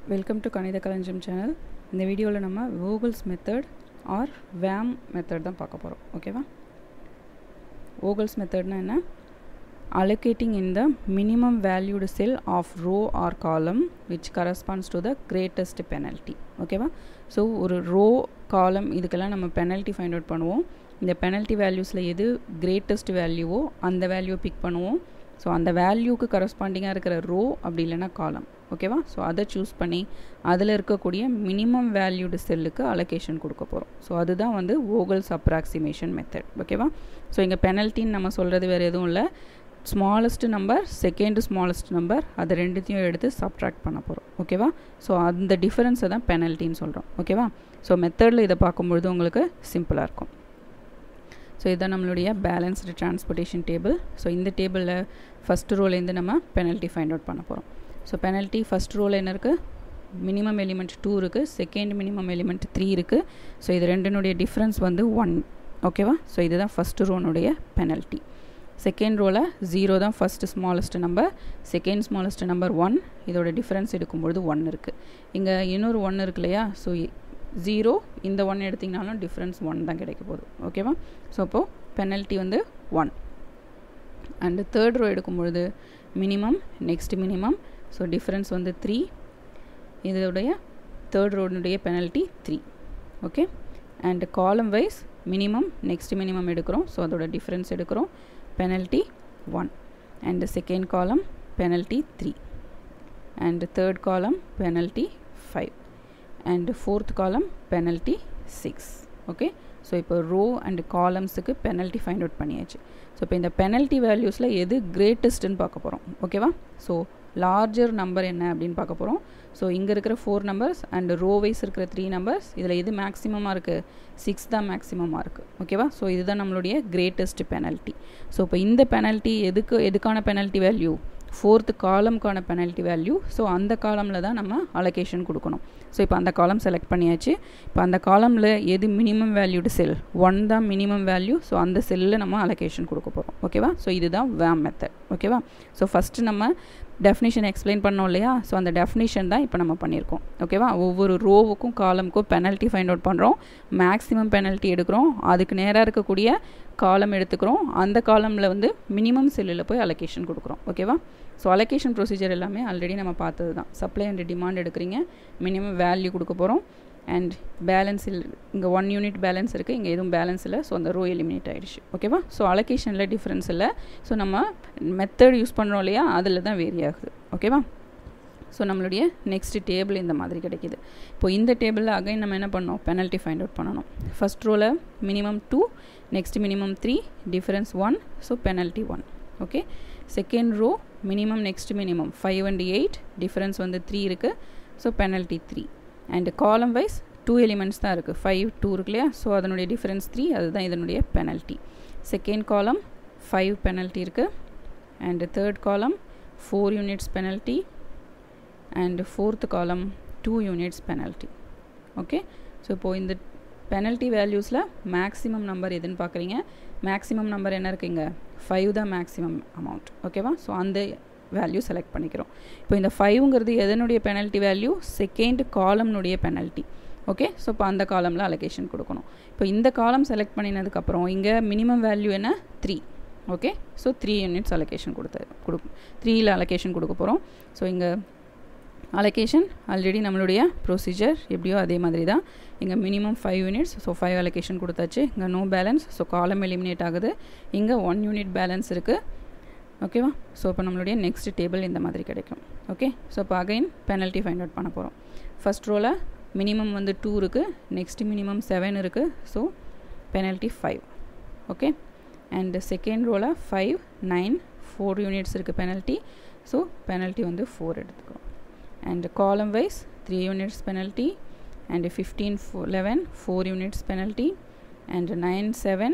welcome to கணித கலஞ்சம் channel இந்த வீடியோவில் நம்ம Vogel's method or VAM method தான் பார்க்க போகிறோம் ஓகேவா ஓகல்ஸ் மெத்தட்னா என்ன allocating in the minimum valued cell of row or column which corresponds to the greatest penalty ஓகேவா ஸோ ஒரு ரோ காலம் இதுக்கெல்லாம் நம்ம பெனல்ட்டி ஃபைண்ட் அவுட் பண்ணுவோம் இந்த பெனல்ட்டி வேல்யூஸில் எது கிரேட்டஸ்ட் வேல்யூவோ அந்த வேல்யூ பிக் பண்ணுவோம் ஸோ அந்த வேல்யூக்கு கரஸ்பாண்டிங்காக இருக்கிற ரோ அப்படி இல்லைன்னா காலம் ஓகேவா ஸோ அதை சூஸ் பண்ணி அதில் இருக்கக்கூடிய மினிமம் வேல்யூடு செல்லுக்கு அலோகேஷன் கொடுக்க போகிறோம் ஸோ அதுதான் வந்து ஓகல்ஸ் அப்ராக்சிமேஷன் மெத்தட் ஓகேவா ஸோ இங்கே பெனல்ட்டின்னு நம்ம சொல்கிறது வேறு எதுவும் இல்லை smallest number second smallest number அது ரெண்டுத்தையும் எடுத்து சப்ட்ராக்ட் பண்ண போகிறோம் ஓகேவா ஸோ அந்த டிஃபரன்ஸை தான் பெனல்ட்டின்னு சொல்கிறோம் ஓகேவா ஸோ மெத்தடில் இதை பார்க்கும்பொழுது உங்களுக்கு சிம்பிளாக இருக்கும் ஸோ இதுதான் நம்மளுடைய பேலன்ஸ்டு டிரான்ஸ்போர்ட்டேஷன் டேபிள் ஸோ இந்த டேபிளில் ஃபஸ்ட் ரோலேருந்து நம்ம பெனல்ட்டி ஃபைண்ட் அவுட் பண்ண போகிறோம் ஸோ பெனல்ட்டி ஃபஸ்ட் ரோல் என்ன இருக்குது மினிமம் எலிமெண்ட் டூ இருக்குது செகண்ட் மினிமம் எலிமெண்ட் த்ரீ இருக்குது ஸோ இது ரெண்டினுடைய டிஃப்ரென்ஸ் வந்து ஒன் ஓகேவா ஸோ இதுதான் ஃபஸ்ட்டு ரோனுடைய பெனல்ட்டி செகண்ட் ரோவில் ஜீரோ தான் first smallest number second smallest number one இதோட டிஃப்ரென்ஸ் எடுக்கும்பொழுது ஒன் இருக்குது இங்கே இன்னொரு ஒன் இருக்கு இல்லையா ஸோ ஜீரோ இந்த ஒன் எடுத்திங்கனாலும் டிஃப்ரென்ஸ் ஒன் தான் கிடைக்க போகுது ஓகேவா ஸோ அப்போது பெனல்ட்டி வந்து ஒன் அண்டு தேர்ட் ரோ எடுக்கும்பொழுது minimum next minimum so difference வந்து த்ரீ இதோடைய தேர்ட் ரோனுடைய penalty three okay and column wise minimum next minimum எடுக்கிறோம் ஸோ அதோட டிஃப்ரென்ஸ் எடுக்கிறோம் penalty 1 and the second column penalty 3 and the third column penalty 5 and the fourth column penalty 6 okay so இப்போ row and காலம்ஸுக்கு penalty find out பண்ணியாச்சு so இப்போ இந்த penalty வேல்யூஸில் எது கிரேட்டஸ்ட்டுன்னு பார்க்க போகிறோம் ஓகேவா ஸோ லார்ஜர் நம்பர் என்ன அப்படின்னு பார்க்க போகிறோம் ஸோ இங்கே இருக்கிற four numbers and row wise இருக்கிற த்ரீ நம்பர்ஸ் இதில் எது மேக்ஸிமமாக இருக்குது சிக்ஸ் தான் மேக்ஸிமமாக இருக்குது ஓகேவா ஸோ இதுதான் நம்மளுடைய கிரேட்டஸ்ட் பெனல்ட்டி ஸோ இப்போ இந்த பெனல்ட்டி எதுக்கு எதுக்கான பெனல்ட்டி வேல்யூ ஃபோர்த்து காலம்க்கான பெனல்ட்டி வேல்யூ ஸோ அந்த காலமில் தான் நம்ம அலோகேஷன் கொடுக்கணும் ஸோ இப்போ அந்த காலம் செலக்ட் பண்ணியாச்சு இப்போ அந்த காலமில் எது மினிமம் வேல்யூடு செல் ஒன் தான் மினிமம் வேல்யூ ஸோ அந்த செல்லில் நம்ம அலோகேஷன் கொடுக்க போகிறோம் ஓகேவா ஸோ இதுதான் வேம் மெத்தட் ஓகேவா ஸோ ஃபஸ்ட்டு நம்ம டெஃபினிஷன் எக்ஸ்பிளைன் பண்ணோம் இல்லையா ஸோ அந்த டெஃபினிஷன் தான் இப்போ நம்ம பண்ணியிருக்கோம் ஓகேவா ஒவ்வொரு ரோவுக்கும் காலமுக்கும் பெனல்ட்டி ஃபைண்ட் அவுட் பண்ணுறோம் மேக்ஸிமம் பெனல்ட்டி எடுக்கிறோம் அதுக்கு நேராக இருக்கக்கூடிய காலம் எடுத்துக்கிறோம் அந்த காலமில் வந்து மினிமம் செல்லில் போய் அலோகேஷன் கொடுக்குறோம் ஓகேவா ஸோ அலோகேஷன் ப்ரொசீஜர் எல்லாமே ஆல்ரெடி நம்ம பார்த்தது தான் சப்ளை அண்ட் டிமாண்ட் எடுக்கிறீங்க மினிமம் வேல்யூ கொடுக்க போகிறோம் அண்ட் பேலன்ஸ் இல்லை இங்கே ஒன் யூனிட் பேலன்ஸ் இருக்குது இங்கே எதுவும் பேலன்ஸ் இல்லை ஸோ அந்த ரோ எலிமினேட் ஆகிடுச்சு ஓகேவா ஸோ அலோகேஷனில் டிஃப்ரென்ஸ் இல்லை ஸோ நம்ம மெத்தட் யூஸ் பண்ணுறோம் இல்லையா அதில் தான் வேரி ஆகுது ஓகேவா ஸோ நம்மளுடைய நெக்ஸ்ட் டேபிள் இந்த மாதிரி கிடைக்கிது இப்போ இந்த டேபிளில் அகைன் நம்ம என்ன பண்ணோம் பெனல்ட்டி ஃபைண்ட் அவுட் பண்ணணும் ஃபஸ்ட் ரோவில் minimum two next minimum three difference one so penalty one okay second row minimum next minimum five and eight difference வந்து த்ரீ இருக்குது so penalty three and column wise two elements தான் இருக்குது five two இருக்கு இல்லையா so அதனுடைய difference three அதுதான் இதனுடைய penalty second column five penalty இருக்குது and third column four units penalty and fourth column two units penalty okay so இப்போது இந்த பெனல்ட்டி வேல்யூஸில் மேக்ஸிமம் நம்பர் எதுன்னு பார்க்குறீங்க மேக்ஸிமம் நம்பர் என்ன இருக்குங்க ஃபைவ் தான் மேக்ஸிமம் அமௌண்ட் ஓகேவா ஸோ அந்த வேல்யூ செலக்ட் பண்ணிக்கிறோம் இப்போ இந்த ஃபைவ்ங்கிறது எதனுடைய பெனல்ட்டி வேல்யூ செகண்ட் காலம்னுடைய பெனல்ட்டி ஓகே ஸோ இப்போ அந்த காலமில் அலோகேஷன் கொடுக்கணும் இப்போ இந்த காலம் செலக்ட் பண்ணினதுக்கப்புறம் இங்கே மினிமம் வேல்யூ என்ன three okay so three units allocation கொடுத்து கொடுக்கும் த்ரீயில் அலோகேஷன் கொடுக்க போகிறோம் ஸோ இங்கே அலோகேஷன் ஆல்ரெடி நம்மளுடைய ப்ரொசீஜர் எப்படியோ அதே மாதிரி தான் இங்கே minimum five units so five allocation கொடுத்தாச்சு இங்கே no balance so column eliminate ஆகுது இங்கே ஒன் யூனிட் பேலன்ஸ் இருக்குது ஓகேவா ஸோ இப்போ நம்மளுடைய நெக்ஸ்ட் டேபிள் இந்த மாதிரி கிடைக்கும் ஓகே ஸோ இப்போ அகைன் பெனல்ட்டி ஃபைண்ட் அவுட் பண்ண போகிறோம் ஃபஸ்ட் ரோவில் மினிமம் வந்து டூ இருக்குது நெக்ஸ்ட் மினிமம் செவன் இருக்குது so penalty five okay and second ரோவில் ஃபைவ் நைன் ஃபோர் யூனிட்ஸ் இருக்குது பெனல்ட்டி ஸோ பெனல்ட்டி வந்து ஃபோர் எடுத்துக்கிறோம் and column wise 3 units penalty and 15 11 4 units penalty and 9 7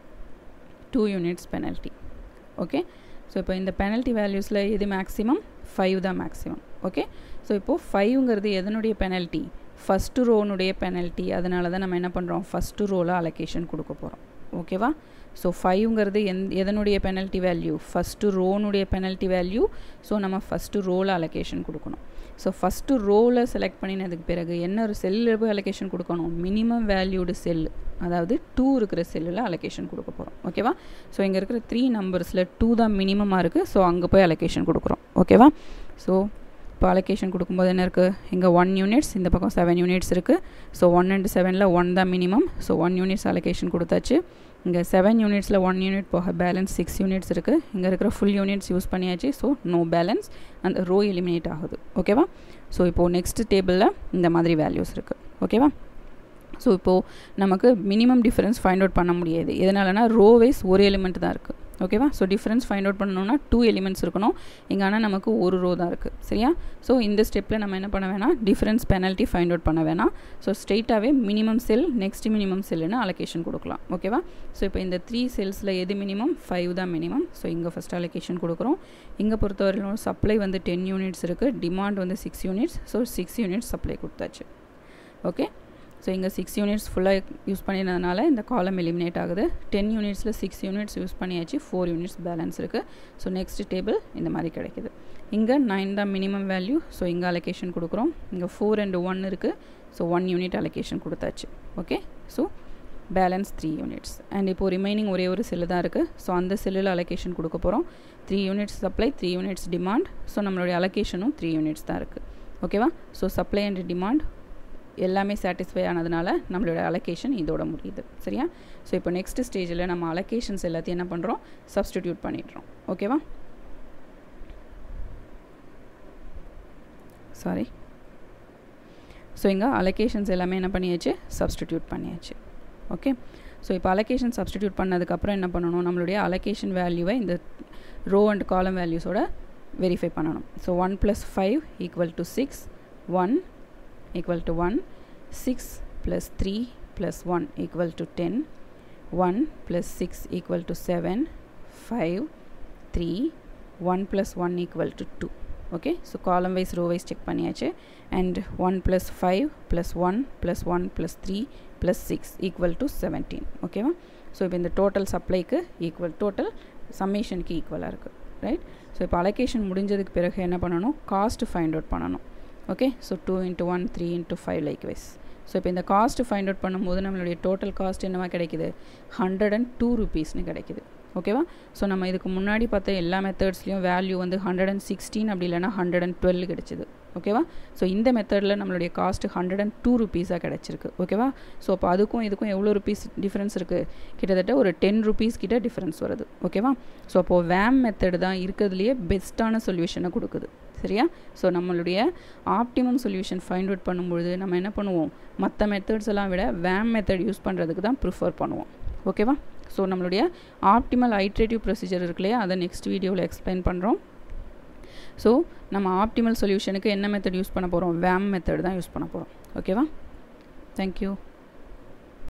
2 units penalty okay so இப்போ இந்த penalty வேல்யூஸில் எது maximum five தான் மேக்ஸிமம் ஓகே ஸோ இப்போது ஃபைவ்ங்கிறது எதனுடைய பெனல்ட்டி ஃபஸ்ட்டு ரோனுடைய பெனல்ட்டி அதனால தான் நம்ம என்ன பண்ணுறோம் ஃபஸ்ட்டு ரோவில் அலோகேஷன் கொடுக்க போகிறோம் ஓகேவா ஸோ ஃபைவ்ங்கிறது எந் எதனுடைய பெனல்ட்டி வேல்யூ ஃபஸ்ட்டு ரோனுடைய பெனல்ட்டி வேல்யூ ஸோ நம்ம ஃபஸ்ட்டு ரோவில் அலோகேஷன் கொடுக்கணும் ஸோ ஃபஸ்ட்டு ரோவில் செலக்ட் பண்ணினதுக்கு பிறகு என்ன ஒரு செல்லு அலோகேஷன் கொடுக்கணும் மினிமம் வேல்யூடு செல் அதாவது டூ இருக்கிற செல்லில் அலோகேஷன் கொடுக்க போகிறோம் ஓகேவா ஸோ இங்கே இருக்கிற த்ரீ நம்பர்ஸில் டூ தான் மினிமமாக இருக்குது ஸோ அங்கே போய் அலோகேஷன் கொடுக்குறோம் ஓகேவா ஸோ இப்போ அலோகேஷன் கொடுக்கும்போது என்ன இருக்குது இங்கே ஒன் யூனிட்ஸ் இந்த பக்கம் செவன் யூனிட்ஸ் இருக்குது ஸோ ஒன் அண்ட் செவனில் ஒன் தான் minimum so one units allocation கொடுத்தாச்சு இங்கே செவன் யூனிட்ஸில் ஒன் யூனிட் போக பேலன்ஸ் சிக்ஸ் யூனிட்ஸ் இருக்குது இங்கே இருக்கிற ஃபுல் யூனிட்ஸ் யூஸ் பண்ணியாச்சு ஸோ நோ பேலன்ஸ் அந்த ரோ எலிமினேட் ஆகுது ஓகேவா ஸோ இப்போது நெக்ஸ்ட் டேபிளில் இந்த மாதிரி வேல்யூஸ் இருக்குது ஓகேவா ஸோ இப்போது நமக்கு மினிமம் டிஃப்ரென்ஸ் ஃபைண்ட் அவுட் பண்ண முடியாது எதனாலனா ரோ வைஸ் ஒரு எலிமெண்ட் தான் இருக்குது ஓகேவா ஸோ டிஃப்ரென்ஸ் ஃபைண்ட் அவுட் பண்ணணும்னா டூ எலிமெண்ட்ஸ் இருக்கணும் இங்கே ஆனால் நமக்கு ஒரு ரோ தான் இருக்குது சரியா ஸோ இந்த ஸ்டெப்பில் நம்ம என்ன பண்ண வேணாம் டிஃப்ரென்ஸ் பெனல்ட்டி ஃபைண்ட் அவுட் பண்ண வேணாம் ஸோ ஸ்ட்ரெயிட்டாகவே மினிமம் செல் நெக்ஸ்ட் மினிமம் செல்லுன்னு அலோகேஷன் கொடுக்கலாம் ஓகேவா ஸோ இப்போ இந்த த்ரீ செல்ஸில் எது மினிமம் ஃபைவ் தான் மினிமம் ஸோ இங்கே ஃபஸ்ட் அலோகேஷன் கொடுக்குறோம் இங்கே பொறுத்தவரையிலும் சப்ளை வந்து டென் யூனிட்ஸ் இருக்குது டிமாண்ட் வந்து six units so six units supply கொடுத்தாச்சு ஓகே ஸோ இங்கே சிக்ஸ் யூனிட்ஸ் ஃபுல்லாக யூஸ் பண்ணினதுனால இந்த காலம் எலிமினேட் ஆகுது டென் யூனிட்ஸில் சிக்ஸ் யூனிட்ஸ் யூஸ் பண்ணியாச்சு ஃபோர் யூனிட்ஸ் பேலன்ஸ் இருக்குது ஸோ நெக்ஸ்ட் டேபிள் இந்த மாதிரி கிடைக்குது இங்கே நைன் தான் மினிமம் வேல்யூ ஸோ இங்கே அலோகேஷன் கொடுக்குறோம் இங்கே ஃபோர் அண்ட் ஒன் இருக்குது ஸோ ஒன் யூனிட் அலோகேஷன் கொடுத்தாச்சு okay so balance three units and இப்போது ரிமைனிங் ஒரே ஒரு செல்லு தான் இருக்குது ஸோ அந்த செல்லில் அலோகேஷன் கொடுக்க போகிறோம் three units supply three units demand so நம்மளுடைய அலோகேஷனும் த்ரீ யூனிட்ஸ் தான் இருக்குது ஓகேவா ஸோ சப்ளை அண்ட் டிமாண்ட் எல்லாமே சாட்டிஸ்ஃபை ஆனதுனால நம்மளோட அலோகேஷன் இதோட முடியுது சரியா ஸோ இப்போ நெக்ஸ்ட் ஸ்டேஜில் நம்ம அலோகேஷன்ஸ் எல்லாத்தையும் என்ன பண்ணுறோம் சப்ஸ்டிடியூட் பண்ணிடுறோம் ஓகேவா சாரி ஸோ இங்கே அலோகேஷன்ஸ் எல்லாமே என்ன பண்ணியாச்சு சப்ஸ்டிடியூட் பண்ணியாச்சு ஓகே ஸோ இப்போ அலோகேஷன் சப்ஸ்டிடியூட் பண்ணதுக்கப்புறம் என்ன பண்ணணும் நம்மளுடைய அலோகேஷன் வேல்யூவை இந்த ரோ அண்ட் காலம் வேல்யூஸோட வெரிஃபை பண்ணணும் so one plus five equal to six one equal to 1 6 plus 3 plus 1 equal to 10 1 plus 6 equal to 7 5 3 1 plus 1 equal to 2 okay so column wise row wise check பண்ணியாச்சு and 1 plus 5 plus 1 plus 1 plus 3 plus 6 equal to 17 ஓகேவா so இப்போ இந்த total சப்ளைக்கு equal total சம்மேஷனுக்கு ஈக்குவலாக இருக்குது right so இப்போ allocation முடிஞ்சதுக்கு பிறகு என்ன பண்ணணும் காஸ்ட் ஃபைண்ட் அவுட் பண்ணணும் okay so two into one three into five likewise so இப்போ இந்த காஸ்ட் ஃபைண்ட் அவுட் பண்ணும்போது நம்மளுடைய டோட்டல் காஸ்ட் என்னவா கிடைக்குது ஹண்ட்ரட் அண்ட் டூ ருபீஸ்னு கிடைக்குது ஓகேவா ஸோ நம்ம இதுக்கு முன்னாடி பார்த்த எல்லா மெத்தட்ஸ்லையும் வேல்யூ வந்து ஹண்ட்ரட் அண்ட் சிக்ஸ்டீன் அப்படி இல்லைனா ஹண்ட்ரட் அண்ட் டுவெல் கிடச்சிது ஓகேவா ஸோ இந்த மெத்தடில் நம்மளுடைய காஸ்ட் ஹண்ட்ரட் அண்ட் டூ ருபீஸாக கிடச்சிருக்கு ஓகேவா ஸோ அப்போ அதுக்கும் இதுக்கும் எவ்வளோ ருபீஸ் டிஃப்ரென்ஸ் இருக்குது கிட்டத்தட்ட ஒரு டென் ருபீஸ் கிட்ட டிஃப்ரென்ஸ் வருது ஓகேவா ஸோ அப்போது வேம் மெத்தட் தான் இருக்கிறதுலையே பெஸ்ட்டான சொல்யூஷனை கொடுக்குது சரியா ஸோ நம்மளுடைய ஆப்டிமம் சொல்யூஷன் ஃபைண்ட் அவுட் பண்ணும்பொழுது நம்ம என்ன பண்ணுவோம் மற்ற மெத்தட்ஸ் எல்லாம் விட வேம் மெத்தட் யூஸ் பண்ணுறதுக்கு தான் ப்ரிஃபர் பண்ணுவோம் ஓகேவா ஸோ நம்மளுடைய ஆப்டிமல் ஐட்ரேட்டிவ் ப்ரொசீஜர் இருக்கு இல்லையா அதை நெக்ஸ்ட் வீடியோவில் எக்ஸ்பிளைன் பண்ணுறோம் ஸோ நம்ம ஆப்டிமல் சொல்யூஷனுக்கு என்ன மெத்தட் யூஸ் பண்ண போகிறோம் வேம் மெத்தட் தான் யூஸ் பண்ண போகிறோம் ஓகேவா தேங்க்யூ